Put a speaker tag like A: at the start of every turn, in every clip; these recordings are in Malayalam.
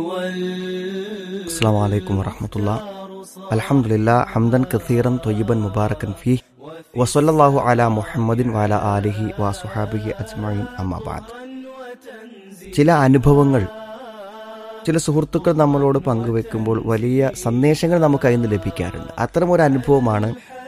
A: السلام عليكم ورحمة الله الحمد لله حمدا كثيرا طيبا مباركا فيه وصلى الله على محمد وعلى آله وصحابه أجمعين أما بعد ചില അനുഭവങ്ങൾ ചില സുഹൃത്തുക്കൾ നമ്മളോട് പങ്കുവെക്കുമ്പോൾ വലിയ സന്ദേശങ്ങൾ നമുക്ക് അതിൽ നിന്ന് ലഭിക്കാറുണ്ട് അത്തരമൊരു അനുഭവമാണ്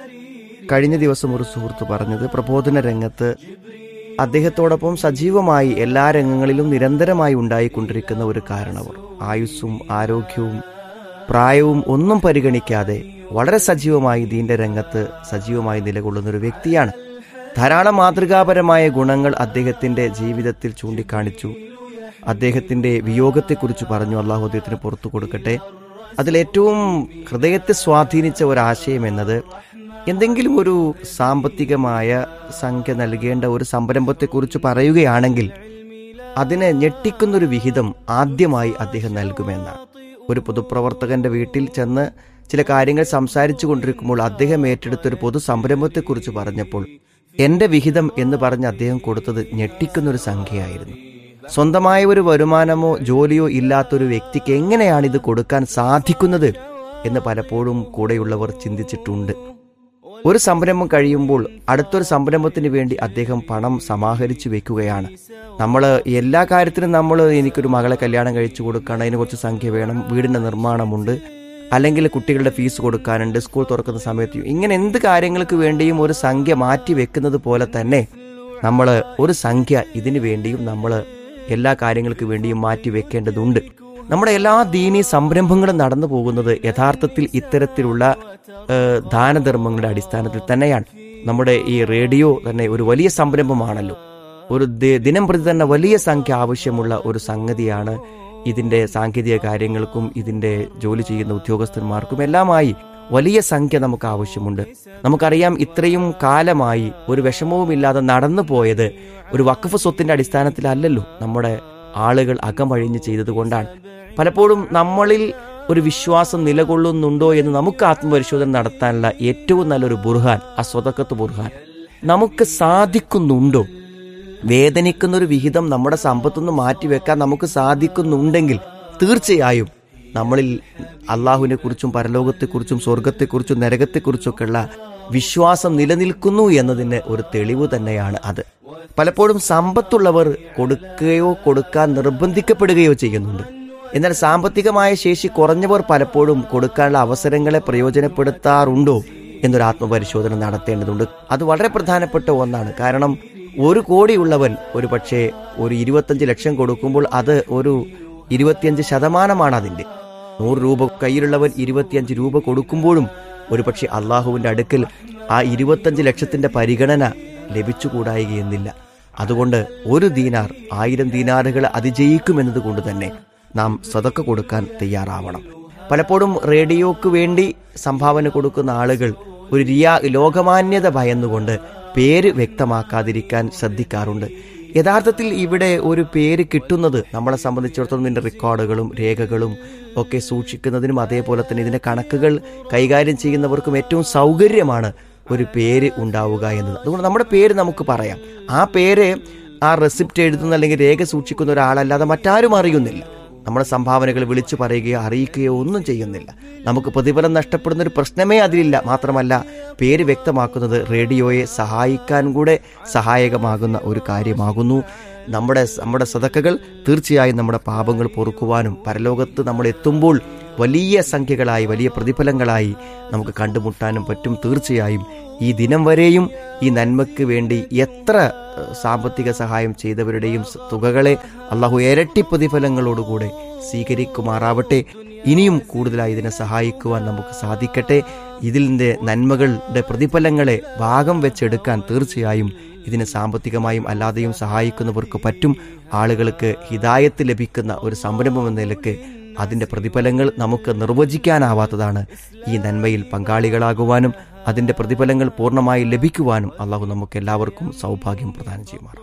A: കഴിഞ്ഞ ദിവസം ഒരു സുഹൃത്ത് പറഞ്ഞത് പ്രബോധന രംഗത്ത് അദ്ദേഹത്തോടൊപ്പം സജീവമായി എല്ലാ രംഗങ്ങളിലും നിരന്തരമായി ഉണ്ടായിക്കൊണ്ടിരിക്കുന്ന ഒരു കാരണവർ ആയുസ്സും ആരോഗ്യവും പ്രായവും ഒന്നും പരിഗണിക്കാതെ വളരെ സജീവമായി ദീന്റെ രംഗത്ത് സജീവമായി നിലകൊള്ളുന്ന ഒരു വ്യക്തിയാണ് ധാരാളം മാതൃകാപരമായ ഗുണങ്ങൾ അദ്ദേഹത്തിന്റെ ജീവിതത്തിൽ ചൂണ്ടിക്കാണിച്ചു അദ്ദേഹത്തിന്റെ വിയോഗത്തെക്കുറിച്ച് പറഞ്ഞു അള്ളാഹു അദ്ദേഹത്തിന് പുറത്തു കൊടുക്കട്ടെ അതിലേറ്റവും ഹൃദയത്തെ സ്വാധീനിച്ച ഒരാശയം എന്നത് എന്തെങ്കിലും ഒരു സാമ്പത്തികമായ സംഖ്യ നൽകേണ്ട ഒരു സംരംഭത്തെക്കുറിച്ച് പറയുകയാണെങ്കിൽ അതിനെ ഞെട്ടിക്കുന്നൊരു വിഹിതം ആദ്യമായി അദ്ദേഹം നൽകുമെന്നാണ് ഒരു പൊതുപ്രവർത്തകന്റെ വീട്ടിൽ ചെന്ന് ചില കാര്യങ്ങൾ സംസാരിച്ചു കൊണ്ടിരിക്കുമ്പോൾ അദ്ദേഹം ഏറ്റെടുത്ത ഒരു പൊതു സംരംഭത്തെക്കുറിച്ച് പറഞ്ഞപ്പോൾ എന്റെ വിഹിതം എന്ന് പറഞ്ഞ് അദ്ദേഹം കൊടുത്തത് ഞെട്ടിക്കുന്നൊരു സംഖ്യയായിരുന്നു സ്വന്തമായ ഒരു വരുമാനമോ ജോലിയോ ഇല്ലാത്തൊരു വ്യക്തിക്ക് എങ്ങനെയാണ് ഇത് കൊടുക്കാൻ സാധിക്കുന്നത് എന്ന് പലപ്പോഴും കൂടെയുള്ളവർ ചിന്തിച്ചിട്ടുണ്ട് ഒരു സംരംഭം കഴിയുമ്പോൾ അടുത്തൊരു സംരംഭത്തിന് വേണ്ടി അദ്ദേഹം പണം സമാഹരിച്ചു വെക്കുകയാണ് നമ്മൾ എല്ലാ കാര്യത്തിനും നമ്മൾ എനിക്കൊരു മകളെ കല്യാണം കഴിച്ചു കൊടുക്കണം അതിന് കുറച്ച് സംഖ്യ വേണം വീടിന്റെ നിർമ്മാണമുണ്ട് അല്ലെങ്കിൽ കുട്ടികളുടെ ഫീസ് കൊടുക്കാനുണ്ട് സ്കൂൾ തുറക്കുന്ന സമയത്ത് ഇങ്ങനെ എന്ത് കാര്യങ്ങൾക്ക് വേണ്ടിയും ഒരു സംഖ്യ മാറ്റി വെക്കുന്നത് പോലെ തന്നെ നമ്മൾ ഒരു സംഖ്യ ഇതിനു വേണ്ടിയും നമ്മൾ എല്ലാ കാര്യങ്ങൾക്ക് വേണ്ടിയും മാറ്റി വെക്കേണ്ടതുണ്ട് നമ്മുടെ എല്ലാ ദീനീ സംരംഭങ്ങളും നടന്നു പോകുന്നത് യഥാർത്ഥത്തിൽ ഇത്തരത്തിലുള്ള ഏഹ്, ദാനധർമ്മങ്ങളുടെ അടിസ്ഥാനത്തിൽ തന്നെയാണ് നമ്മുടെ ഈ റേഡിയോ തന്നെ ഒരു വലിയ സംരംഭമാണല്ലോ ഒരു ദി- ദിനം പ്രതി തന്നെ വലിയ സംഖ്യ ആവശ്യമുള്ള ഒരു സംഗതിയാണ് ഇതിന്റെ സാങ്കേതിക കാര്യങ്ങൾക്കും ഇതിന്റെ ജോലി ചെയ്യുന്ന ഉദ്യോഗസ്ഥന്മാർക്കും എല്ലാമായി വലിയ സംഖ്യ നമുക്ക് ആവശ്യമുണ്ട് നമുക്കറിയാം ഇത്രയും കാലമായി ഒരു വിഷമവുമില്ലാതെ നടന്നു പോയത് ഒരു വഖഫ് സ്വത്തിന്റെ അടിസ്ഥാനത്തിലല്ലല്ലോ നമ്മുടെ ആളുകൾ അകമഴിഞ്ഞ് ചെയ്തതുകൊണ്ടാണ് പലപ്പോഴും നമ്മളിൽ ഒരു വിശ്വാസം നിലകൊള്ളുന്നുണ്ടോ എന്ന് നമുക്ക് ആത്മപരിശോധന നടത്താനുള്ള ഏറ്റവും നല്ലൊരു ബുർഹാൻ ആ സ്വതക്കത്ത് ബുർഹാൻ നമുക്ക് സാധിക്കുന്നുണ്ടോ വേദനിക്കുന്ന ഒരു വിഹിതം നമ്മുടെ സമ്പത്തുനിന്ന് മാറ്റിവെക്കാൻ നമുക്ക് സാധിക്കുന്നുണ്ടെങ്കിൽ തീർച്ചയായും നമ്മളിൽ അള്ളാഹുവിനെ കുറിച്ചും പരലോകത്തെക്കുറിച്ചും സ്വർഗത്തെക്കുറിച്ചും നരകത്തെക്കുറിച്ചൊക്കെയുള്ള വിശ്വാസം നിലനിൽക്കുന്നു എന്നതിന് ഒരു തെളിവ് തന്നെയാണ് അത് പലപ്പോഴും സമ്പത്തുള്ളവർ കൊടുക്കുകയോ കൊടുക്കാൻ നിർബന്ധിക്കപ്പെടുകയോ ചെയ്യുന്നുണ്ട് എന്നാൽ സാമ്പത്തികമായ ശേഷി കുറഞ്ഞവർ പലപ്പോഴും കൊടുക്കാനുള്ള അവസരങ്ങളെ പ്രയോജനപ്പെടുത്താറുണ്ടോ എന്നൊരു ആത്മപരിശോധന നടത്തേണ്ടതുണ്ട് അത് വളരെ പ്രധാനപ്പെട്ട ഒന്നാണ് കാരണം ഒരു കോടിയുള്ളവൻ ഒരു പക്ഷേ ഒരു ഇരുപത്തഞ്ച് ലക്ഷം കൊടുക്കുമ്പോൾ അത് ഒരു ഇരുപത്തിയഞ്ച് ശതമാനമാണ് അതിന്റെ നൂറ് രൂപ കയ്യിലുള്ളവൻ ഇരുപത്തിയഞ്ച് രൂപ കൊടുക്കുമ്പോഴും ഒരുപക്ഷെ അള്ളാഹുവിന്റെ അടുക്കൽ ആ ഇരുപത്തഞ്ച് ലക്ഷത്തിന്റെ പരിഗണന ലഭിച്ചുകൂടായികയെന്നില്ല അതുകൊണ്ട് ഒരു ദീനാർ ആയിരം ദീനാറുകൾ അതിജയിക്കുമെന്നത് കൊണ്ട് തന്നെ നാം സതക്ക കൊടുക്കാൻ തയ്യാറാവണം പലപ്പോഴും റേഡിയോക്ക് വേണ്ടി സംഭാവന കൊടുക്കുന്ന ആളുകൾ ഒരു റിയാ ലോകമാന്യത ഭയന്നുകൊണ്ട് പേര് വ്യക്തമാക്കാതിരിക്കാൻ ശ്രദ്ധിക്കാറുണ്ട് യഥാർത്ഥത്തിൽ ഇവിടെ ഒരു പേര് കിട്ടുന്നത് നമ്മളെ സംബന്ധിച്ചിടത്തോളം ഇതിന്റെ റെക്കോർഡുകളും രേഖകളും ഒക്കെ സൂക്ഷിക്കുന്നതിനും അതേപോലെ തന്നെ ഇതിന്റെ കണക്കുകൾ കൈകാര്യം ചെയ്യുന്നവർക്കും ഏറ്റവും സൗകര്യമാണ് ഒരു പേര് ഉണ്ടാവുക എന്നത് അതുകൊണ്ട് നമ്മുടെ പേര് നമുക്ക് പറയാം ആ പേര് ആ റെസിപ്റ്റ് എഴുതുന്ന അല്ലെങ്കിൽ രേഖ സൂക്ഷിക്കുന്ന ഒരാളല്ലാതെ മറ്റാരും അറിയുന്നില്ല നമ്മുടെ സംഭാവനകൾ വിളിച്ചു പറയുകയോ അറിയിക്കുകയോ ഒന്നും ചെയ്യുന്നില്ല നമുക്ക് പ്രതിഫലം നഷ്ടപ്പെടുന്ന ഒരു പ്രശ്നമേ അതിലില്ല മാത്രമല്ല പേര് വ്യക്തമാക്കുന്നത് റേഡിയോയെ സഹായിക്കാൻ കൂടെ സഹായകമാകുന്ന ഒരു കാര്യമാകുന്നു നമ്മുടെ നമ്മുടെ സതക്കകൾ തീർച്ചയായും നമ്മുടെ പാപങ്ങൾ പൊറുക്കുവാനും പരലോകത്ത് നമ്മൾ എത്തുമ്പോൾ വലിയ സംഖ്യകളായി വലിയ പ്രതിഫലങ്ങളായി നമുക്ക് കണ്ടുമുട്ടാനും പറ്റും തീർച്ചയായും ഈ ദിനം വരെയും ഈ നന്മയ്ക്ക് വേണ്ടി എത്ര ഏഹ്, സാമ്പത്തിക സഹായം ചെയ്തവരുടെയും സ- തുകകളെ അള്ളാഹു ഇരട്ടി പ്രതിഫലങ്ങളോടുകൂടെ സ്വീകരിക്കുമാറാവട്ടെ ഇനിയും കൂടുതലായി ഇതിനെ സഹായിക്കുവാൻ നമുക്ക് സാധിക്കട്ടെ ഇതിൻ്റെ നന്മകളുടെ പ്രതിഫലങ്ങളെ ഭാഗം വെച്ചെടുക്കാൻ തീർച്ചയായും ഇതിനെ സാമ്പത്തികമായും അല്ലാതെയും സഹായിക്കുന്നവർക്ക് പറ്റും ആളുകൾക്ക് ഹിതായത്ത് ലഭിക്കുന്ന ഒരു സംരംഭം എന്ന നിലക്ക് അതിന്റെ പ്രതിഫലങ്ങൾ നമുക്ക് നിർവചിക്കാനാവാത്തതാണ് ഈ നന്മയിൽ പങ്കാളികളാകുവാനും അതിന്റെ പ്രതിഫലങ്ങൾ പൂർണ്ണമായി ലഭിക്കുവാനും അള്ളാഹു നമുക്ക് എല്ലാവർക്കും സൗഭാഗ്യം പ്രദാനം ചെയ്യുമാറാം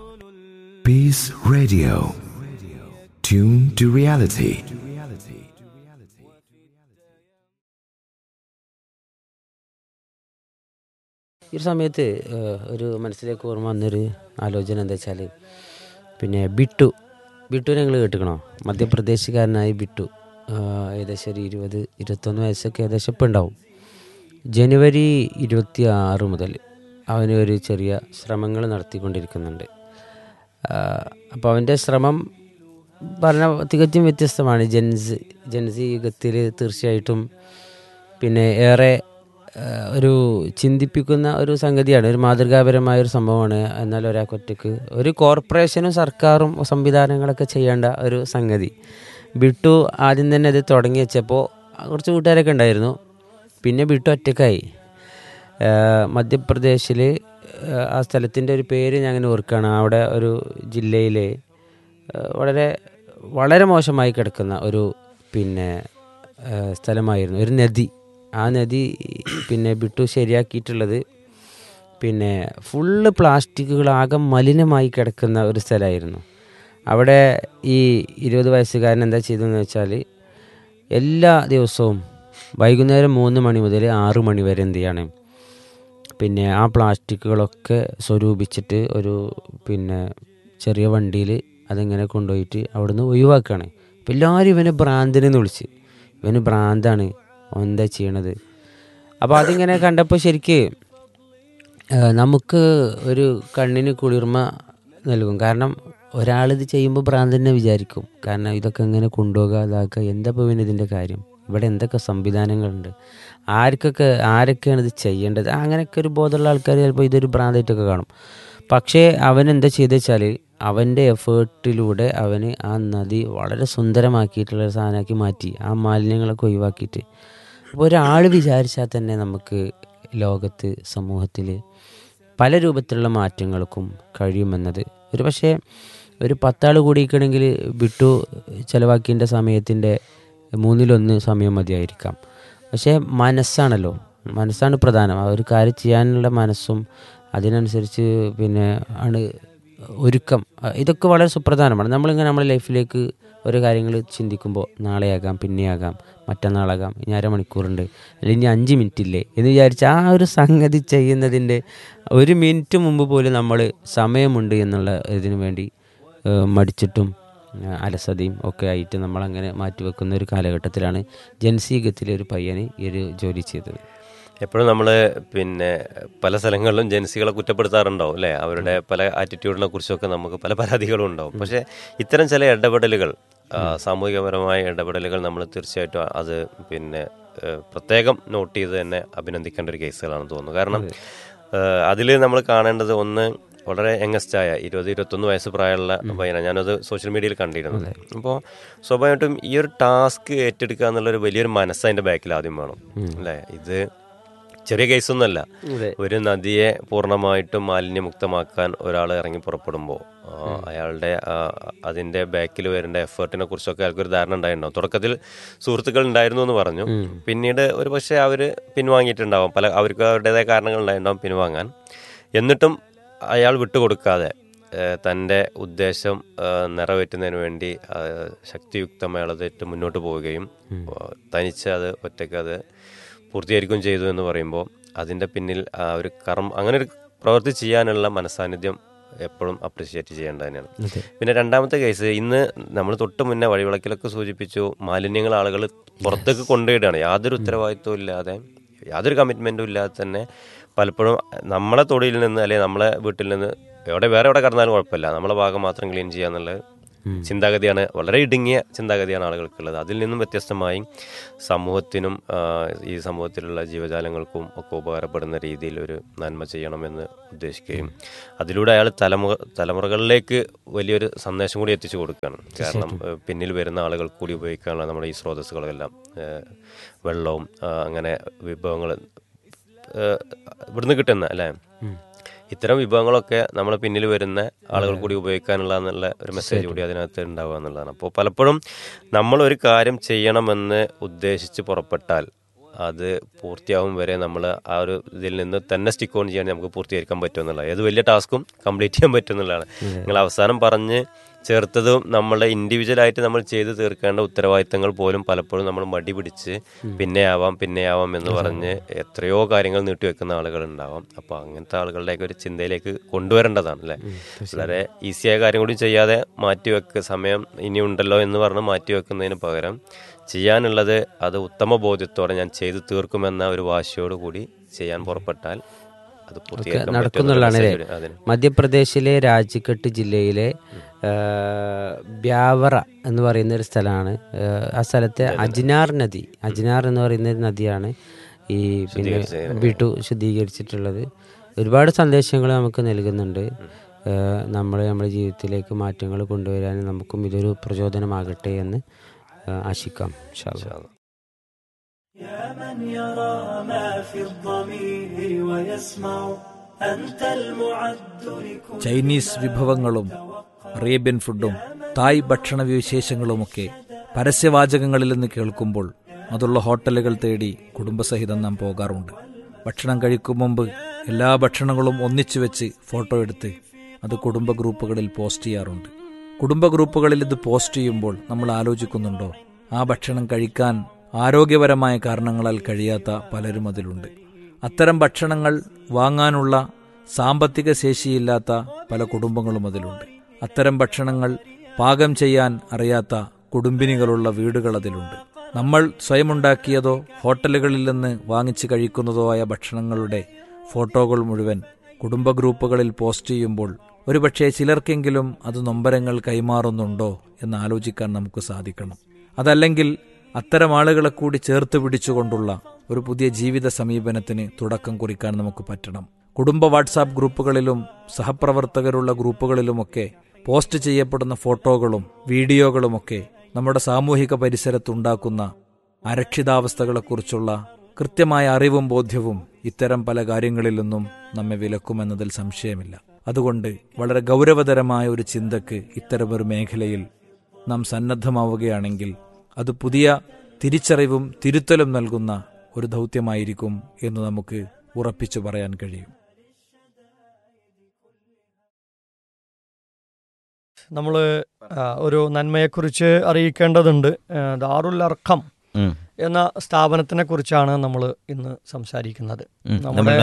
B: Peace Radio. Tune to reality.
C: ഈ ഒരു സമയത്ത് ഏഹ്, ഒരു മനസ്സിലേക്ക് ഓർമ്മ വന്നൊരു ആലോചന എന്താ വെച്ചാൽ പിന്നെ ബിട്ടു ബിട്ടു ഞങ്ങൾ കേട്ടുക്കണോ മധ്യപ്രദേശുകാരനായ ബിട്ടു ആ, ഏകദേശം ഒരു ഇരുപത് ഇരുപത്തൊന്ന് വയസ്സൊക്കെ ഏകദേശം ഇപ്പം ഉണ്ടാവും ജനുവരി ഇരുപത്തി ആറ് മുതൽ അവന് ഒരു ചെറിയ ശ്രമങ്ങൾ നടത്തിക്കൊണ്ടിരിക്കുന്നുണ്ട് അപ്പോൾ അവൻ്റെ ശ്രമം പറഞ്ഞ തികച്ചും വ്യത്യസ്തമാണ് ജെൻസ് ജെൻസി യുഗത്തിൽ തീർച്ചയായിട്ടും പിന്നെ ഏറെ ആ, ഒരു ചിന്തിപ്പിക്കുന്ന ഒരു സംഗതിയാണ് ഒരു മാതൃകാപരമായ ഒരു സംഭവമാണ് എന്നാൽ ഒരാൾക്ക് ഒറ്റയ്ക്ക് ഒരു കോർപ്പറേഷനും സർക്കാരും സംവിധാനങ്ങളൊക്കെ ചെയ്യേണ്ട ഒരു സംഗതി ബിട്ടു ആദ്യം തന്നെ അത് തുടങ്ങി വെച്ചപ്പോൾ കുറച്ച് കൂട്ടുകാരൊക്കെ ഉണ്ടായിരുന്നു പിന്നെ ബിട്ടു ഒറ്റക്കായി മധ്യപ്രദേശിൽ ആ സ്ഥലത്തിൻ്റെ ഒരു പേര് ഞാൻ അങ്ങനെ ഓർക്കുകയാണ് അവിടെ ഒരു ജില്ലയിലെ ആ, വളരെ വളരെ മോശമായി കിടക്കുന്ന ഒരു പിന്നെ ആ, സ്ഥലമായിരുന്നു ഒരു നദി ആ നദി പിന്നെ ബിട്ടു ശരിയാക്കിയിട്ടുള്ളത് പിന്നെ ഫുള്ള് പ്ലാസ്റ്റിക്കുകൾ ആകെ മലിനമായി കിടക്കുന്ന ഒരു സ്ഥലമായിരുന്നു അവിടെ ഈ ഇരുപത് വയസ്സുകാരൻ എന്താ ചെയ്തതെന്ന് വെച്ചാൽ എല്ലാ ദിവസവും വൈകുന്നേരം മൂന്ന് മണി മുതൽ ആറ് മണി വരെ എന്ത് ചെയ്യാണ് പിന്നെ ആ പ്ലാസ്റ്റിക്കുകളൊക്കെ സ്വരൂപിച്ചിട്ട് ഒരു പിന്നെ ചെറിയ വണ്ടിയിൽ അതിങ്ങനെ കൊണ്ടുപോയിട്ട് അവിടുന്ന് ഒഴിവാക്കുകയാണ് അപ്പം എല്ലാവരും ഇവനെ ഭ്രാന്തനെന്ന് വിളിച്ച് ഇവന് ഭ്രാന്താണ് ഓൻ എന്താ ചെയ്യണത് അപ്പോൾ അതിങ്ങനെ കണ്ടപ്പോൾ ശരിക്ക് ആ, നമുക്ക് ഒരു കണ്ണിന് കുളിർമ നൽകും കാരണം ഒരാളിത് ചെയ്യുമ്പോൾ ഭ്രാന്ത് തന്നെ വിചാരിക്കും കാരണം ഇതൊക്കെ എങ്ങനെ കൊണ്ടുപോകുക ഇതാക്കുക എന്താ ഇപ്പോൾ പിന്നെ ഇതിൻ്റെ കാര്യം ഇവിടെ എന്തൊക്കെ സംവിധാനങ്ങളുണ്ട് ആർക്കൊക്കെ ആരൊക്കെയാണ് ഇത് ചെയ്യേണ്ടത് അങ്ങനെയൊക്കെ ഒരു ബോധമുള്ള ആൾക്കാർ ചിലപ്പോൾ ഇതൊരു ഭ്രാന്തായിട്ടൊക്കെ കാണും പക്ഷേ അവൻ എന്താ ചെയ്തെന്ന് വെച്ചാൽ അവൻ്റെ എഫേർട്ടിലൂടെ അവന് ആ നദി വളരെ സുന്ദരമാക്കിയിട്ടുള്ള ഒരു സാധനമാക്കി മാറ്റി ആ മാലിന്യങ്ങളൊക്കെ ഒഴിവാക്കിയിട്ട് അപ്പോൾ ഒരാൾ വിചാരിച്ചാൽ തന്നെ നമുക്ക് ലോകത്ത് സമൂഹത്തിൽ പല രൂപത്തിലുള്ള മാറ്റങ്ങൾക്കും കഴിയുമെന്നത് ഒരു പക്ഷേ ഒരു പത്താൾ കൂടിയിരിക്കണമെങ്കിൽ വിട്ടു ചിലവാക്കിയതിൻ്റെ സമയത്തിൻ്റെ മൂന്നിലൊന്ന് സമയം മതിയായിരിക്കാം പക്ഷേ മനസ്സാണല്ലോ മനസ്സാണ് പ്രധാനം ആ ഒരു കാര്യം ചെയ്യാനുള്ള മനസ്സും അതിനനുസരിച്ച് പിന്നെ ആണ് ഒരുക്കം അഹ് ഇതൊക്കെ വളരെ സുപ്രധാനമാണ് നമ്മളിങ്ങനെ നമ്മുടെ ലൈഫിലേക്ക് ഓരോ കാര്യങ്ങൾ ചിന്തിക്കുമ്പോൾ നാളെയാകാം പിന്നെയാകാം മറ്റന്നാളാകാം ഇനി അരമണിക്കൂറുണ്ട് അല്ലെങ്കിൽ ഇനി അഞ്ച് മിനിറ്റ് ഇല്ലേ എന്ന് വിചാരിച്ച് ആ ഒരു സംഗതി ചെയ്യുന്നതിൻ്റെ ഒരു മിനിറ്റ് മുമ്പ് പോലും നമ്മൾ സമയമുണ്ട് എന്നുള്ള ഇതിനു വേണ്ടി ഏഹ് മടിച്ചിട്ടും ഏഹ് അലസതയും ഒക്കെ ആയിട്ട് നമ്മളങ്ങനെ മാറ്റിവെക്കുന്ന ഒരു കാലഘട്ടത്തിലാണ് ജൻസീകത്തിലെ ഒരു പയ്യന് ഈ ഒരു ജോലി ചെയ്തത്
D: എപ്പോഴും നമ്മൾ പിന്നെ പല സ്ഥലങ്ങളിലും ജൻസികളെ കുറ്റപ്പെടുത്താറുണ്ടാവും അല്ലേ അവരുടെ പല ആറ്റിറ്റ്യൂഡിനെ കുറിച്ചൊക്കെ നമുക്ക് പല പരാതികളും ഉണ്ടാവും പക്ഷേ ഇത്തരം ചില ഇടപെടലുകൾ ആ, സാമൂഹികപരമായ ഇടപെടലുകൾ നമ്മൾ തീർച്ചയായിട്ടും അത് പിന്നെ പ്രത്യേകം നോട്ട് ചെയ്ത് തന്നെ അഭിനന്ദിക്കേണ്ട ഒരു കേസുകളാണെന്ന് തോന്നുന്നു കാരണം അതിൽ നമ്മൾ കാണേണ്ടത് ഒന്ന് വളരെ യങ്ങസ്റ്റ് ആയ ഇരുപത് ഇരുപത്തൊന്ന് വയസ്സ് പ്രായമുള്ള പയ്യനാണ് ഞാനത് സോഷ്യൽ മീഡിയയിൽ കണ്ടിരുന്നത് അപ്പോൾ സ്വാഭാവികമായിട്ടും ഈ ഒരു ടാസ്ക് ഏറ്റെടുക്കുക എന്നുള്ളൊരു വലിയൊരു മനസ്സ് അതിൻ്റെ ബാക്കിൽ ആദ്യം വേണം അല്ലേ ഇത് ചെറിയ കേസൊന്നുമല്ല ഒരു നദിയെ പൂർണ്ണമായിട്ടും മാലിന്യമുക്തമാക്കാൻ ഒരാൾ ഇറങ്ങി പുറപ്പെടുമ്പോൾ അയാളുടെ ആ, അതിന്റെ ബാക്കിൽ വരേണ്ട എഫേർട്ടിനെ കുറിച്ചൊക്കെ അയാൾക്ക് ഒരു ധാരണ ഉണ്ടായിട്ടുണ്ടാവും തുടക്കത്തിൽ സുഹൃത്തുക്കൾ ഉണ്ടായിരുന്നു എന്ന് പറഞ്ഞു പിന്നീട് ഒരു പക്ഷേ അവർ പിൻവാങ്ങിയിട്ടുണ്ടാവും പല അവർക്ക് അവരുടേതായ കാരണങ്ങൾ ഉണ്ടായിട്ടുണ്ടാവും പിൻവാങ്ങാൻ എന്നിട്ടും അയാൾ വിട്ടുകൊടുക്കാതെ ഏഹ്, തൻ്റെ ഉദ്ദേശം ഏഹ്, നിറവേറ്റുന്നതിന് വേണ്ടി ഏഹ്, ശക്തിയുക്തമായി അളതിട്ട് മുന്നോട്ട് പോവുകയും ഏഹ്, തനിച്ച് അത് ഒറ്റയ്ക്ക് അത് പൂർത്തീകരിക്കുകയും ചെയ്തു എന്ന് പറയുമ്പോൾ അതിൻ്റെ പിന്നിൽ ആ ഒരു കർമ്മ അങ്ങനെ ഒരു പ്രവൃത്തി ചെയ്യാനുള്ള മനസാന്നിധ്യം എപ്പോഴും അപ്രിഷിയേറ്റ് ചെയ്യേണ്ടത് തന്നെയാണ് പിന്നെ രണ്ടാമത്തെ കേസ് ഇന്ന് നമ്മൾ തൊട്ട് മുന്നേ വഴിവിളക്കിലൊക്കെ സൂചിപ്പിച്ചു മാലിന്യങ്ങൾ ആളുകൾ പുറത്തേക്ക് കൊണ്ടുപോയിടുകയാണ് യാതൊരു ഉത്തരവാദിത്വവും ഇല്ലാതെ യാതൊരു കമ്മിറ്റ്മെൻറ്റും ഇല്ലാതെ തന്നെ പലപ്പോഴും നമ്മളെ തൊടിയിൽ നിന്ന് അല്ലെങ്കിൽ നമ്മളെ വീട്ടിൽ നിന്ന് എവിടെ വേറെ എവിടെ കടന്നാലും കുഴപ്പമില്ല നമ്മളെ ഭാഗം മാത്രം ക്ലീൻ ചെയ്യുക എന്നുള്ള ചിന്താഗതിയാണ് വളരെ ഇടുങ്ങിയ ചിന്താഗതിയാണ് ആളുകൾക്കുള്ളത് അതിൽ നിന്നും വ്യത്യസ്തമായി സമൂഹത്തിനും ആ, ഈ സമൂഹത്തിലുള്ള ജീവജാലങ്ങൾക്കും ഒക്കെ ഉപകാരപ്പെടുന്ന രീതിയിൽ ഒരു നന്മ ചെയ്യണമെന്ന് ഉദ്ദേശിക്കുകയും അതിലൂടെ അയാൾ തലമുറ തലമുറകളിലേക്ക് വലിയൊരു സന്ദേശം കൂടി എത്തിച്ചു കൊടുക്കുകയാണ് കാരണം ഏഹ്, പിന്നിൽ വരുന്ന ആളുകൾ കൂടി ഉപയോഗിക്കാനുള്ള നമ്മുടെ ഈ സ്രോതസ്സുകളെല്ലാം ഏഹ്, വെള്ളവും ആ, അങ്ങനെ വിഭവങ്ങൾ ഇവിടുന്ന് കിട്ടുന്ന അല്ലേ ഇത്തരം വിഭവങ്ങളൊക്കെ നമ്മളെ പിന്നിൽ വരുന്ന ആളുകൾ കൂടി ഉപയോഗിക്കാനുള്ള എന്നുള്ള ഒരു മെസ്സേജ് കൂടി അതിനകത്ത് ഉണ്ടാവുക എന്നുള്ളതാണ് അപ്പോൾ പലപ്പോഴും നമ്മൾ ഒരു കാര്യം ചെയ്യണമെന്ന് ഉദ്ദേശിച്ച് പുറപ്പെട്ടാൽ അത് പൂർത്തിയാവും വരെ നമ്മൾ ആ ഒരു ഇതിൽ നിന്ന് തന്നെ സ്റ്റിക്ക് ഓൺ ചെയ്യാൻ നമുക്ക് പൂർത്തീകരിക്കാൻ പറ്റും എന്നുള്ളത് ഏത് വലിയ ടാസ്കും കംപ്ലീറ്റ് ചെയ്യാൻ പറ്റും എന്നുള്ളതാണ് നിങ്ങൾ അവസാനം പറഞ്ഞ് ചേർത്തതും നമ്മളെ ഇൻഡിവിജ്വലായിട്ട് നമ്മൾ ചെയ്ത് തീർക്കേണ്ട ഉത്തരവാദിത്തങ്ങൾ പോലും പലപ്പോഴും നമ്മൾ മടി പിടിച്ച് പിന്നെ ആവാം പിന്നെ ആവാം എന്ന് പറഞ്ഞ് എത്രയോ കാര്യങ്ങൾ നീട്ടിവെക്കുന്ന ആളുകൾ ഉണ്ടാവാം അപ്പോൾ അങ്ങനത്തെ ആളുകളുടെയൊക്കെ ഒരു ചിന്തയിലേക്ക് കൊണ്ടുവരേണ്ടതാണ് അല്ലേ വളരെ ഈസിയായ കാര്യം കൂടി ചെയ്യാതെ മാറ്റിവെക്ക് സമയം ഇനി ഉണ്ടല്ലോ എന്ന് പറഞ്ഞ് മാറ്റിവെക്കുന്നതിന് പകരം ചെയ്യാനുള്ളത് അത് ഉത്തമ ബോധ്യത്തോടെ ഞാൻ ചെയ്തു തീർക്കുമെന്ന ഒരു വാശിയോട് കൂടി ചെയ്യാൻ പുറപ്പെട്ടാൽ അത് പൂർത്തീകരിക്കാൻ
C: നടക്കുന്നുള്ളതാണ്
D: പറ്റുമെന്നുള്ള
C: അല്ലേ?
D: message അതിന്
C: മധ്യപ്രദേശിലെ രാജിക്കട്ട് ജില്ലയിലെ ആ, ബ്യാവറ എന്ന് പറയുന്ന ഒരു സ്ഥലമാണ് ആ, ആ സ്ഥലത്തെ അജ്നാർ നദി അജ്നാർ എന്ന് പറയുന്ന ഒരു നദിയാണ് ഈ പിന്നെ ബിട്ടു ശുദ്ധീകരിച്ചിട്ടുള്ളത് ഒരുപാട് സന്ദേശങ്ങൾ നമുക്ക് നൽകുന്നുണ്ട് നമ്മൾ നമ്മുടെ ജീവിതത്തിലേക്ക് മാറ്റങ്ങൾ കൊണ്ടുവരാൻ നമുക്കും ഇതൊരു പ്രചോദനമാകട്ടെ എന്ന് ആ, ആശിക്കാം ഇൻഷാ അല്ലാ.
E: يا من يرى ما في الضمير ويسمع أنت المعد لكل
F: ചൈനീസ് വിഭവങ്ങളും അറേബ്യൻ ഫുഡും തായ് ഭക്ഷണ വിശേഷങ്ങളുമൊക്കെ പരസ്യവാചകങ്ങളിൽ നിന്ന് കേൾക്കുമ്പോൾ അതുള്ള ഹോട്ടലുകൾ തേടി കുടുംബസഹിതം നാം പോകാറുണ്ട് ഭക്ഷണം കഴിക്കും മുമ്പ് എല്ലാ ഭക്ഷണങ്ങളും ഒന്നിച്ചു വെച്ച് ഫോട്ടോ എടുത്ത് അത് കുടുംബ ഗ്രൂപ്പുകളിൽ പോസ്റ്റ് ചെയ്യാറുണ്ട് കുടുംബ ഗ്രൂപ്പുകളിൽ ഇത് പോസ്റ്റ് ചെയ്യുമ്പോൾ നമ്മൾ ആലോചിക്കുന്നുണ്ടോ ആ ഭക്ഷണം കഴിക്കാൻ ആരോഗ്യപരമായ കാരണങ്ങളാൽ കഴിയാത്ത പലരും അതിലുണ്ട് അത്തരം ഭക്ഷണങ്ങൾ വാങ്ങാനുള്ള സാമ്പത്തിക ശേഷിയില്ലാത്ത പല കുടുംബങ്ങളും അതിലുണ്ട് അത്തരം ഭക്ഷണങ്ങൾ പാകം ചെയ്യാൻ അറിയാത്ത കുടുംബിനികളുള്ള വീടുകൾ അതിലുണ്ട് നമ്മൾ സ്വയമുണ്ടാക്കിയതോ ഹോട്ടലുകളിൽ നിന്ന് വാങ്ങിച്ച് കഴിക്കുന്നതോ ആയ ഭക്ഷണങ്ങളുടെ ഫോട്ടോകൾ മുഴുവൻ കുടുംബ ഗ്രൂപ്പുകളിൽ പോസ്റ്റ് ചെയ്യുമ്പോൾ ഒരുപക്ഷെ ചിലർക്കെങ്കിലും അത് നൊമ്പരങ്ങൾ കൈമാറുന്നുണ്ടോ എന്ന് ആലോചിക്കാൻ നമുക്ക് സാധിക്കണം അതല്ലെങ്കിൽ അത്തരം ആളുകളെ കൂടി ചേർത്ത് പിടിച്ചുകൊണ്ടുള്ള ഒരു പുതിയ ജീവിത സമീപനത്തിന് തുടക്കം കുറിക്കാൻ നമുക്ക് പറ്റണം കുടുംബ വാട്സാപ്പ് ഗ്രൂപ്പുകളിലും സഹപ്രവർത്തകരുള്ള ഗ്രൂപ്പുകളിലുമൊക്കെ പോസ്റ്റ് ചെയ്യപ്പെടുന്ന ഫോട്ടോകളും വീഡിയോകളുമൊക്കെ നമ്മുടെ സാമൂഹിക പരിസരത്തുണ്ടാക്കുന്ന അരക്ഷിതാവസ്ഥകളെക്കുറിച്ചുള്ള കൃത്യമായ അറിവും ബോധ്യവും ഇത്തരം പല കാര്യങ്ങളിൽ നിന്നും നമ്മെ വിലക്കുമെന്നതിൽ സംശയമില്ല അതുകൊണ്ട് വളരെ ഗൗരവതരമായ ഒരു ചിന്തക്ക് ഇത്തരമൊരു മേഖലയിൽ നാം സന്നദ്ധമാവുകയാണെങ്കിൽ അത് പുതിയ തിരിച്ചറിവും തിരുത്തലും നൽകുന്ന ഒരു ദൗത്യമായിരിക്കും എന്ന് നമുക്ക് ഉറപ്പിച്ചു പറയാൻ കഴിയും
G: നമ്മൾ ഒരു നന്മയെക്കുറിച്ച് അറിയിക്കേണ്ടതുണ്ട് ആ, ദാറുൽ അർഖം
H: ഉം.
G: എന്ന സ്ഥാപനത്തിനെ കുറിച്ചാണ് നമ്മൾ ഇന്ന് സംസാരിക്കുന്നത്
H: ഉം.
G: നമ്മുടെ
H: നമ്മുടെ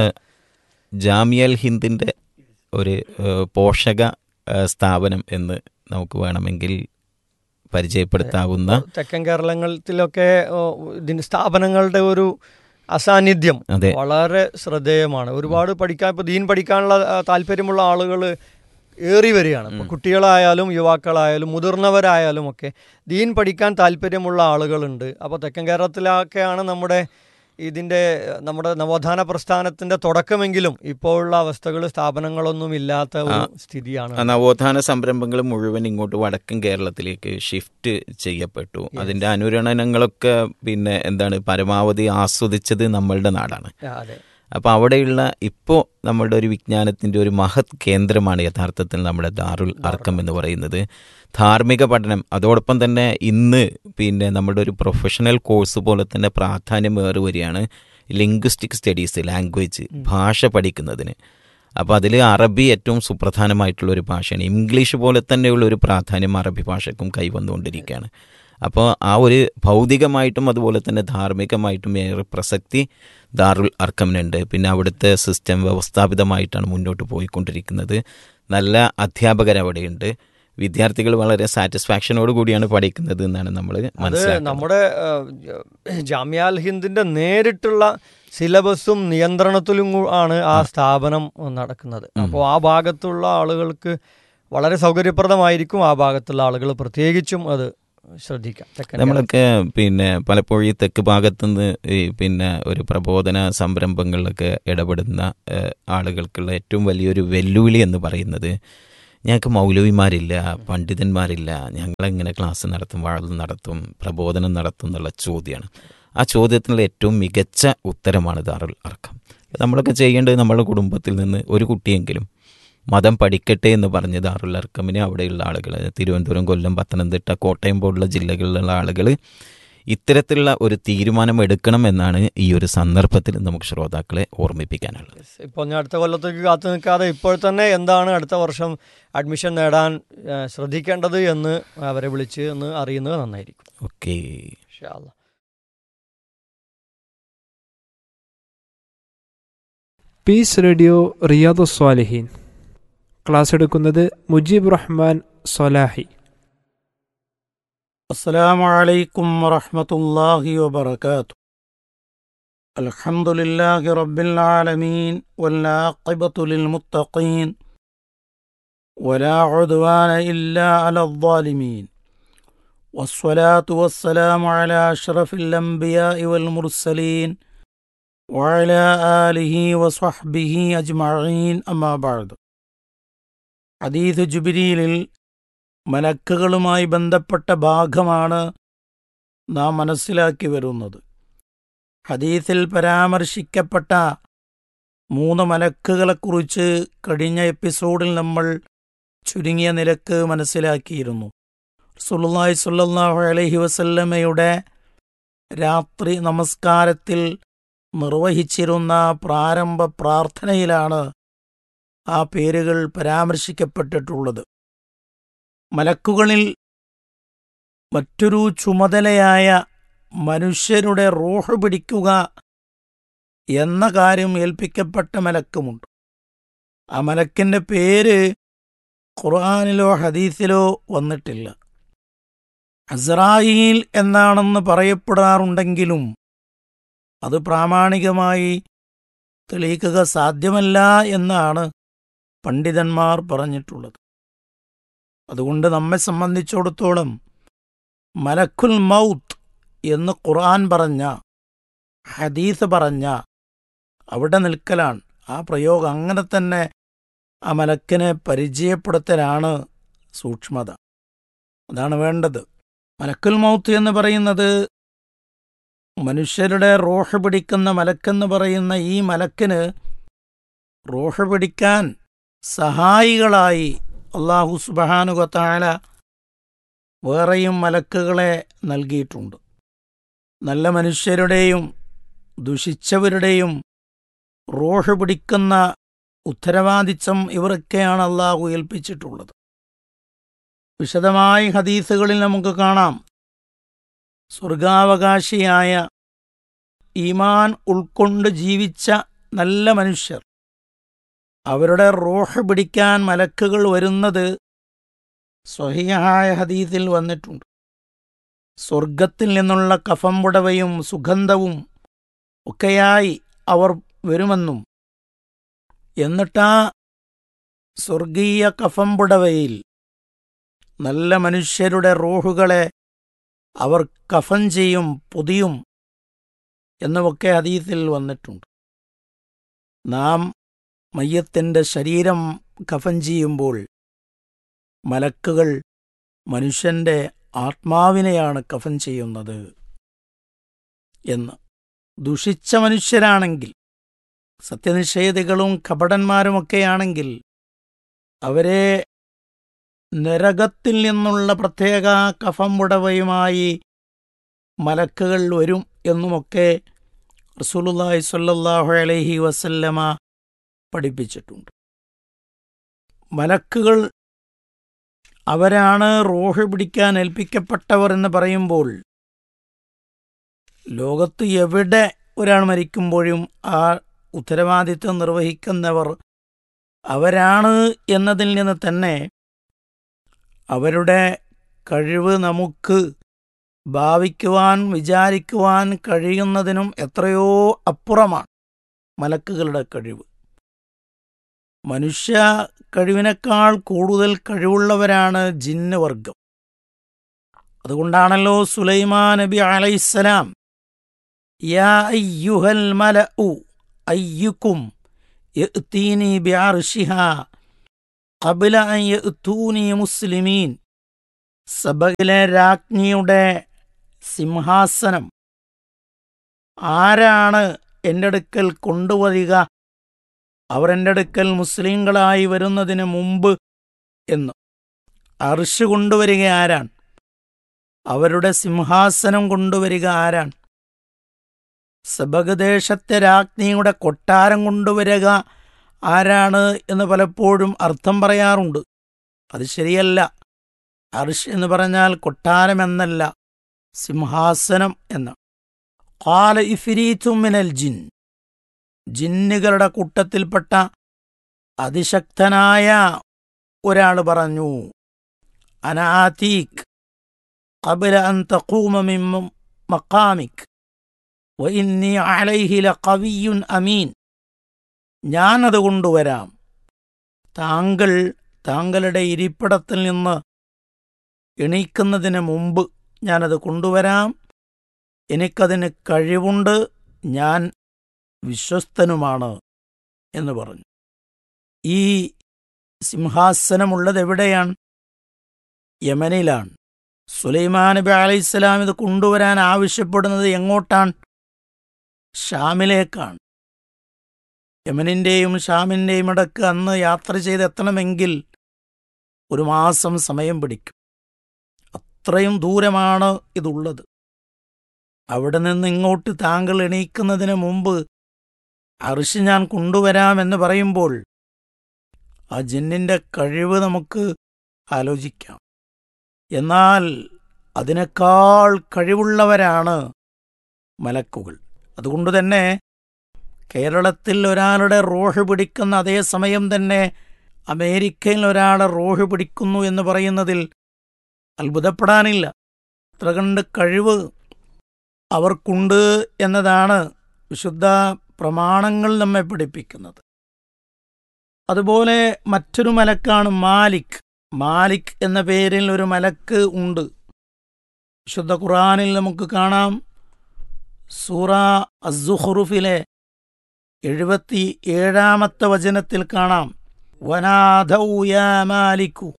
H: ജാമിയൽ ഹിന്ദിന്റെ ഒരു ഏഹ്, പോഷക ഏഹ്, സ്ഥാപനം എന്ന് നമുക്ക് വേണമെങ്കിൽ പരിചയപ്പെടുത്താവുന്ന
G: തെക്കൻ കേരളത്തിലൊക്കെ ഓ, ഇതിന്റെ സ്ഥാപനങ്ങളുടെ ഒരു അസാന്നിധ്യം
H: അതെ
G: വളരെ ശ്രദ്ധേയമാണ് ഒരുപാട് പഠിക്കാൻ ഇപ്പൊ ദീൻ പഠിക്കാനുള്ള ആ, താല്പര്യമുള്ള ആളുകൾ ഏറി വരികയാണ് ഇപ്പൊ കുട്ടികളായാലും യുവാക്കളായാലും മുതിർന്നവരായാലും ഒക്കെ ദീൻ പഠിക്കാൻ താല്പര്യമുള്ള ആളുകളുണ്ട് അപ്പോൾ തെക്കൻ കേരളത്തിലൊക്കെയാണ് നമ്മുടെ ഇതിൻ്റെ നമ്മുടെ നവോത്ഥാന പ്രസ്ഥാനത്തിന്റെ തുടക്കമെങ്കിലും ഇപ്പോഴുള്ള അവസ്ഥകൾ സ്ഥാപനങ്ങളൊന്നും ഇല്ലാത്ത ഒരു സ്ഥിതിയാണ്
H: ആ നവോത്ഥാന സംരംഭങ്ങൾ മുഴുവൻ ഇങ്ങോട്ട് വടക്കൻ കേരളത്തിലേക്ക് ഷിഫ്റ്റ് ചെയ്യപ്പെട്ടു അതിന്റെ അനുരണനങ്ങളൊക്കെ പിന്നെ എന്താണ് പരമാവധി ആസ്വദിച്ചത് നമ്മളുടെ നാടാണ്
G: ആ, അതെ
H: അപ്പോൾ അവിടെയുള്ള ഇപ്പോൾ നമ്മളുടെ ഒരു വിജ്ഞാനത്തിൻ്റെ ഒരു മഹത് കേന്ദ്രമാണ് യഥാർത്ഥത്തിൽ നമ്മുടെ ദാറുൽ അർക്കം എന്ന് പറയുന്നത് ധാർമ്മിക പഠനം അതോടൊപ്പം തന്നെ ഇന്ന് പിന്നെ നമ്മുടെ ഒരു പ്രൊഫഷണൽ കോഴ്സ് പോലെ തന്നെ പ്രാധാന്യമേറി വരികയാണ് ലിംഗ്വിസ്റ്റിക് സ്റ്റഡീസ് ലാംഗ്വേജ് ഭാഷ പഠിക്കുന്നതിന് അപ്പോൾ അതിൽ അറബി ഏറ്റവും സുപ്രധാനമായിട്ടുള്ള ഒരു ഭാഷയാണ് ഇംഗ്ലീഷ് പോലെ തന്നെയുള്ള ഒരു പ്രാധാന്യം അറബി ഭാഷയ്ക്കും കൈവന്നുകൊണ്ടിരിക്കുകയാണ് അപ്പോൾ ആ ഒരു ഭൗതികമായിട്ടും അതുപോലെ തന്നെ ധാർമ്മികമായിട്ടും ഏറെ പ്രസക്തി ദാറുൽ അർക്കമിനുണ്ട് പിന്നെ അവിടുത്തെ സിസ്റ്റം വ്യവസ്ഥാപിതമായിട്ടാണ് മുന്നോട്ട് പോയിക്കൊണ്ടിരിക്കുന്നത് നല്ല അധ്യാപകർ അവിടെയുണ്ട് വിദ്യാർത്ഥികൾ വളരെ സാറ്റിസ്ഫാക്ഷനോട് കൂടിയാണ് പഠിക്കുന്നത് എന്നാണ് നമ്മൾ
G: അത്
H: മനസ്സിലാക്കുന്നത്
G: നമ്മുടെ ജാമ്യാൽ ഹിന്ദിന്റെ നേരിട്ടുള്ള സിലബസും നിയന്ത്രണത്തിലും കൂ- ആണ് ആ സ്ഥാപനം നടക്കുന്നത് അപ്പോൾ ആ ഭാഗത്തുള്ള ആളുകൾക്ക് വളരെ സൗകര്യപ്രദമായിരിക്കും ആ ഭാഗത്തുള്ള ആളുകൾ പ്രത്യേകിച്ചും അത് ശ്രദ്ധിക്കാം തെക്കൻ
H: നമ്മളൊക്കെ പിന്നെ പലപ്പോഴും ഈ തെക്ക് ഭാഗത്തുനിന്ന് ഈ പിന്നെ ഒരു പ്രബോധന സംരംഭങ്ങളിലൊക്കെ ഇടപെടുന്ന ഏഹ്, ആളുകൾക്കുള്ള ഏറ്റവും വലിയൊരു വെല്ലുവിളി എന്ന് പറയുന്നത് ഞങ്ങൾക്ക് മൗലവിമാരില്ല പണ്ഡിതന്മാരില്ല ഞങ്ങളെങ്ങനെ ക്ലാസ് നടത്തും വാഴ നടത്തും പ്രബോധനം നടത്തും എന്നുള്ള ചോദ്യമാണ് ആ ചോദ്യത്തിനുള്ള ഏറ്റവും മികച്ച ഉത്തരമാണ് ദാറുൽ അർക്കം നമ്മളൊക്കെ ചെയ്യേണ്ടത് നമ്മുടെ കുടുംബത്തിൽ നിന്ന് ഒരു കുട്ടിയെങ്കിലും മതം പഠിക്കട്ടെ എന്ന് പറഞ്ഞ് ദാറുൽ അർക്കമിനെ അവിടെയുള്ള ആളുകൾ തിരുവനന്തപുരം കൊല്ലം പത്തനംതിട്ട കോട്ടയം പോലുള്ള ജില്ലകളിലുള്ള ആളുകൾ ഇത്തരത്തിലുള്ള ഒരു തീരുമാനം എടുക്കണം എന്നാണ് ഈ ഒരു സന്ദർഭത്തിൽ നമുക്ക് ശ്രോതാക്കളെ ഓർമ്മിപ്പിക്കാനുള്ളത്
G: ഇപ്പോൾ ഞാൻ അടുത്ത കൊല്ലത്തേക്ക് കാത്തു നിൽക്കാതെ ഇപ്പോൾ തന്നെ എന്താണ് അടുത്ത വർഷം അഡ്മിഷൻ നേടാൻ ആ, ശ്രദ്ധിക്കേണ്ടത് എന്ന് അവരെ വിളിച്ച് എന്ന് അറിയുന്നത് നന്നായിരിക്കും
H: ഓക്കെ
G: ഇൻഷാ അല്ലാ.
I: പീസ് റേഡിയോ റിയാദു സ്വാലിഹീൻ ക്ലാസ് എടുക്കുന്നത് മുജീബ് റഹ്മാൻ സൊലാഹി
J: السلام عليكم ورحمة الله وبركاته الحمد لله رب العالمين والعاقبة للمتقين ولا عدوان إلا على الظالمين والصلاة والسلام على أشرف الأنبياء والمرسلين وعلى آله وصحبه أجمعين أما بعد حديث جبريل മലക്കുകളുമായി ബന്ധപ്പെട്ട ഭാഗമാണ് നാം മനസ്സിലാക്കി വരുന്നത് ഹദീസിൽ പരാമർശിക്കപ്പെട്ട മൂന്ന് മലക്കുകളെക്കുറിച്ച് കഴിഞ്ഞ എപ്പിസോഡിൽ നമ്മൾ ചുരുങ്ങിയ നിലക്ക് മനസ്സിലാക്കിയിരുന്നു സുല്ലായി സുല്ലാഹു അലഹി വസല്ലമയുടെ രാത്രി നമസ്കാരത്തിൽ നിർവഹിച്ചിരുന്ന പ്രാരംഭ പ്രാർത്ഥനയിലാണ് ആ പേരുകൾ പരാമർശിക്കപ്പെട്ടിട്ടുള്ളത് മലക്കുകളിൽ മറ്റൊരു ചുമതലയായ മനുഷ്യരുടെ റൂഹ് പിടിക്കുക എന്ന കാര്യം ഏൽപ്പിക്കപ്പെട്ട മലക്കുമുണ്ട് ആ മലക്കിന്റെ പേര് ഖുർആാനിലോ ഹദീസിലോ വന്നിട്ടില്ല അസ്രായിൽ എന്നാണെന്ന് പറയപ്പെടാറുണ്ടെങ്കിലും അത് പ്രാമാണികമായി തെളിയിക്കുക സാധ്യമല്ല എന്നാണ് പണ്ഡിതന്മാർ പറഞ്ഞിട്ടുള്ളത് അതുകൊണ്ട് നമ്മെ സംബന്ധിച്ചിടത്തോളം മലക്കുൽ മൗത്ത് എന്ന് ഖുർആൻ പറഞ്ഞ ഹദീസ് പറഞ്ഞ അവിടെ നിൽക്കലാണ് ആ പ്രയോഗം അങ്ങനെ തന്നെ ആ മലക്കിനെ പരിചയപ്പെടുത്തലാണ് സൂക്ഷ്മത അതാണ് വേണ്ടത് മലക്കുൽ മൗത്ത് എന്ന് പറയുന്നത് മനുഷ്യരുടെ റോഹ് പിടിക്കുന്ന മലക്കെന്ന് പറയുന്ന ഈ മലക്കിന് റോഹ് പിടിക്കാൻ സഹായികളായി അള്ളാഹു സുബഹാനുഗത്താല വേറെയും മലക്കുകളെ നൽകിയിട്ടുണ്ട് നല്ല മനുഷ്യരുടെയും ദുഷിച്ചവരുടെയും റോഹ് പിടിക്കുന്ന ഉത്തരവാദിത്തം ഇവരൊക്കെയാണ് അള്ളാഹു ഏൽപ്പിച്ചിട്ടുള്ളത് വിശദമായ ഹദീസുകളിൽ നമുക്ക് കാണാം സ്വർഗാവകാശിയായ ഈമാൻ ഉൾക്കൊണ്ട് ജീവിച്ച നല്ല മനുഷ്യർ അവരുടെ റോഹ് പിടിക്കാൻ മലക്കുകൾ വരുന്നത് സ്വഹിയായ ഹദീസിൽ വന്നിട്ടുണ്ട് സ്വർഗത്തിൽ നിന്നുള്ള കഫംപുടവയും സുഗന്ധവും ഒക്കെയായി അവർ വരുമെന്നും എന്നിട്ടാ സ്വർഗീയ കഫംപുടവയിൽ നല്ല മനുഷ്യരുടെ റോഹുകളെ അവർ കഫൻ ചെയ്യും പൊതിയും എന്നുമൊക്കെ ഹദീസിൽ വന്നിട്ടുണ്ട് നാം മയ്യത്തിൻ്റെ ശരീരം കഫൻ ചെയ്യുമ്പോൾ മലക്കുകൾ മനുഷ്യന്റെ ആത്മാവിനെയാണ് കഫൻ ചെയ്യുന്നത് എന്ന് ദുഷിച്ച മനുഷ്യരാണെങ്കിൽ സത്യനിഷേധികളും കപടന്മാരുമൊക്കെയാണെങ്കിൽ അവരെ നരകത്തിൽ നിന്നുള്ള പ്രത്യേക കഫംപുടവയുമായി മലക്കുകൾ വരും എന്നുമൊക്കെ റസൂലുള്ളാഹി സ്വല്ലല്ലാഹു അലൈഹി വസല്ലമ പഠിപ്പിച്ചിട്ടുണ്ട് മലക്കുകൾ അവരാണ് റോഹ് പിടിക്കാൻ ഏൽപ്പിക്കപ്പെട്ടവർ എന്ന് പറയുമ്പോൾ ലോകത്ത് എവിടെ ഒരാൾ മരിക്കുമ്പോഴും ആ ഉത്തരവാദിത്വം നിർവഹിക്കുന്നവർ അവരാണ് എന്നതിൽ നിന്ന് തന്നെ അവരുടെ കഴിവ് നമുക്ക് ഭാവിക്കുവാൻ വിചാരിക്കുവാൻ കഴിയുന്നതിനും എത്രയോ അപ്പുറമാണ് മലക്കുകളുടെ കഴിവ് മനുഷ്യ കഴിവിനേക്കാൾ കൂടുതൽ കഴിവുള്ളവരാണ് ജിന്ന് വർഗം അതുകൊണ്ടാണല്ലോ സുലൈമാൻ നബി അലൈസലാം യാ അയ്യുഹൽ മലഉ അയ്യുക്കും യഅ്തീനി ബിഅർശിഹാ ഖബ്ല അൻ യഅ്തൂനി മുസ്ലിമീൻ സബയിലെ രാജ്ഞിയുടെ സിംഹാസനം ആരാണ് എൻ്റെ അടുക്കൽ കൊണ്ടുവരിക അവർ എൻ്റെ അടുക്കൽ മുസ്ലിങ്ങളായി വരുന്നതിന് മുമ്പ് എന്ന് അർഷ് കൊണ്ടുവരിക ആരാണ് അവരുടെ സിംഹാസനം കൊണ്ടുവരിക ആരാണ് സബകദേശത്തെ രാജ്ഞിയുടെ കൊട്ടാരം കൊണ്ടുവരിക ആരാണ് എന്ന് പലപ്പോഴും അർത്ഥം പറയാറുണ്ട് അത് ശരിയല്ല അർഷ് എന്ന് പറഞ്ഞാൽ കൊട്ടാരം എന്നല്ല സിംഹാസനം എന്ന് കാല ഇഫിരീത്തുമിനൽ ജിൻ ജിന്നുകളുടെ കൂട്ടത്തിൽപ്പെട്ട അതിശക്തനായ ഒരാൾ പറഞ്ഞു അനാതീക് قبل أن تقوم من مقامك وإني عليه لقوي أمين ഞാനത് കൊണ്ടുവരാം താങ്കൾ താങ്കളുടെ ഇരിപ്പിടത്തിൽ നിന്ന് എണീക്കുന്നതിന് മുമ്പ് ഞാനത് കൊണ്ടുവരാം എനിക്കതിന് കഴിവുണ്ട് ഞാൻ വിശ്വസ്തനുമാണ് എന്ന് പറഞ്ഞു ഈ സിംഹാസനമുള്ളത് എവിടെയാണ് യമനിലാണ് സുലൈമാൻ നബി അലൈഹിസ്സലാം ഇത് കൊണ്ടുവരാൻ ആവശ്യപ്പെടുന്നത് എങ്ങോട്ടാണ് ഷാമിലേക്കാണ് യമനിൻ്റെയും ഷാമിൻ്റെയും ഇടക്ക് അന്ന് യാത്ര ചെയ്തെത്തണമെങ്കിൽ ഒരു മാസം സമയം പിടിക്കും അത്രയും ദൂരമാണ് ഇതുള്ളത് അവിടെ നിന്ന് ഇങ്ങോട്ട് താങ്കൾ എണീക്കുന്നതിന് മുമ്പ് അർഷ് ഞാൻ കൊണ്ടുവരാമെന്ന് പറയുമ്പോൾ ആ ജിന്നിൻ്റെ കഴിവ് നമുക്ക് ആലോചിക്കാം എന്നാൽ അതിനേക്കാൾ കഴിവുള്ളവരാണ് മലക്കുകൾ അതുകൊണ്ട് തന്നെ കേരളത്തിൽ ഒരാളുടെ റോഹ് പിടിക്കുന്ന അതേ സമയം തന്നെ അമേരിക്കയിൽ ഒരാളെ റോഹ് പിടിക്കുന്നു എന്ന് പറയുന്നതിൽ അത്ഭുതപ്പെടാനില്ല അത്ര കണ്ട് കഴിവ് അവർക്കുണ്ട് എന്നതാണ് വിശുദ്ധ പ്രമാണങ്ങൾ നമ്മെ പഠിപ്പിക്കുന്നത് അതുപോലെ മറ്റൊരു മലക്കാണ് മാലിക് മാലിക് എന്ന പേരിൽ ഒരു മലക്ക് ഉണ്ട് വിശുദ്ധ ഖുറാനിൽ നമുക്ക് കാണാം സൂറ അസുഹറുഫിലെ എഴുപത്തി ഏഴാമത്തെ വചനത്തിൽ കാണാം വനാദൗ യാ മാലിക്കു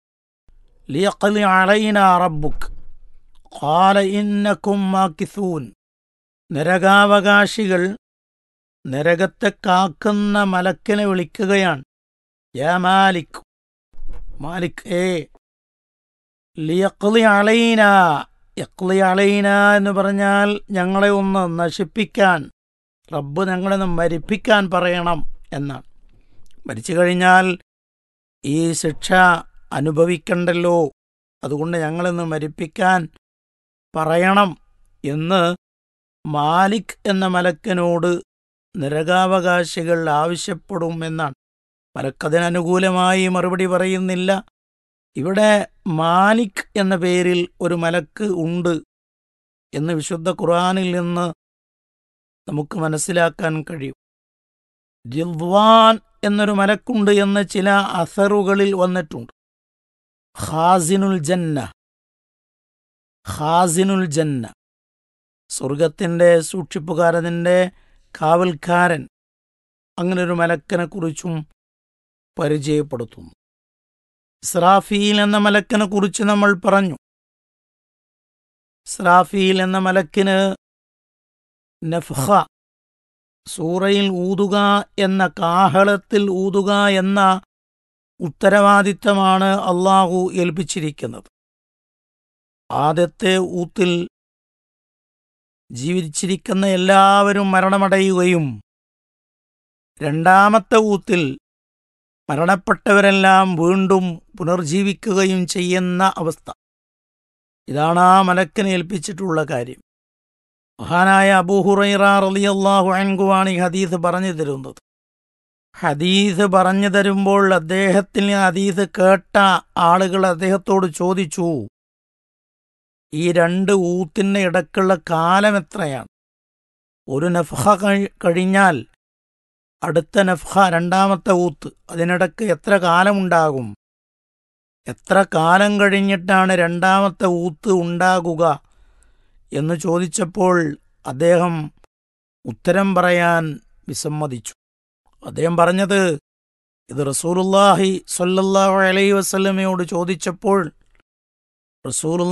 J: ലിയഖ്ലി അലൈന റബ്ബുക്ക് ഖാല ഇന്നക്കും മാക്കിസൂൻ നരകാവകാശികൾ നരകത്തെ കാക്കുന്ന മലക്കിനെ വിളിക്കുകയാണ് യാ മാലിക് മാലിക് ഏ ലിയഖ്ലി അലൈന യഖ്ലി അലൈന എന്ന് പറഞ്ഞാൽ ഞങ്ങളെ ഒന്ന് നശിപ്പിക്കാൻ റബ്ബ് ഞങ്ങളെ ഒന്ന് മരിപ്പിക്കാൻ പറയണം എന്നാണ് മരിച്ചു കഴിഞ്ഞാൽ ഈ ശിക്ഷ അനുഭവിക്കണ്ടല്ലോ അതുകൊണ്ട് ഞങ്ങളെന്ന് മരിപ്പിക്കാൻ പറയണം എന്ന് മാലിക് എന്ന മലക്കനോട് നരകാവകാശികൾ ആവശ്യപ്പെടും എന്നാണ് മലക്കതിനനുകൂലമായി മറുപടി പറയുന്നില്ല ഇവിടെ മാലിക് എന്ന പേരിൽ ഒരു മലക്ക് ഉണ്ട് എന്ന് വിശുദ്ധ ഖുർആനിൽ നിന്ന് നമുക്ക് മനസ്സിലാക്കാൻ കഴിയും ജിൽവാൻ എന്നൊരു മലക്കുണ്ട് എന്ന് ചില അസറുകളിൽ വന്നിട്ടുണ്ട് ഖാസിനുൽ ജന്ന ഖാസിനുൽ ജന്ന സ്വർഗത്തിൻ്റെ സൂക്ഷിപ്പുകാരനിൻ്റെ കാവൽക്കാരൻ അങ്ങനെ ഒരു മലക്കനെ കുറിച്ചും പരിചയപ്പെടുത്തുന്നു ഇസ്രാഫീൽ എന്ന മലക്കിനെ കുറിച്ച് നമ്മൾ പറഞ്ഞു ഇസ്രാഫീൽ എന്ന മലക്കിന് നഫ്ഹ സൂറയിൽ ഊതുക എന്ന കാഹളത്തിൽ ഊതുക എന്ന ഉത്തരവാദിത്തമാണ് അള്ളാഹു ഏൽപ്പിച്ചിരിക്കുന്നത് ആദ്യത്തെ ഊത്തിൽ ജീവിച്ചിരിക്കുന്ന എല്ലാവരും മരണമടയുകയും രണ്ടാമത്തെ ഊത്തിൽ മരണപ്പെട്ടവരെല്ലാം വീണ്ടും പുനർജീവിക്കുകയും ചെയ്യുന്ന അവസ്ഥ ഇതാണ് ആ മലക്കിനെ ഏൽപ്പിച്ചിട്ടുള്ള കാര്യം മഹാനായ അബൂഹുറൈറ റളിയല്ലാഹു അൻഹുവാണ് ഈ ഹദീസ് പറഞ്ഞു തരുന്നത് ഹദീസ് പറഞ്ഞു തരുമ്പോൾ അദ്ദേഹത്തിന് ഹദീസ് കേട്ട ആളുകൾ അദ്ദേഹത്തോട് ചോദിച്ചു ഈ രണ്ട് ഊത്തിന് ഇടക്കുള്ള കാലം എത്രയാണ് ഒരു നഫ്ഹ കഴി- കഴിഞ്ഞാൽ അടുത്ത നഫ്ഹ രണ്ടാമത്തെ ഊത്ത് അതിനിടക്ക് എത്ര കാലമുണ്ടാകും എത്ര കാലം കഴിഞ്ഞിട്ടാണ് രണ്ടാമത്തെ ഊത്ത് ഉണ്ടാകുക എന്ന് ചോദിച്ചപ്പോൾ അദ്ദേഹം ഉത്തരം പറയാൻ വിസമ്മതിച്ചു അദ്ദേഹം പറഞ്ഞത് ഇത് റസൂലുള്ളാഹി സ്വല്ലല്ലാഹു അലൈഹി വസല്ലമയോട് ചോദിച്ചപ്പോൾ റസൂലുള്ള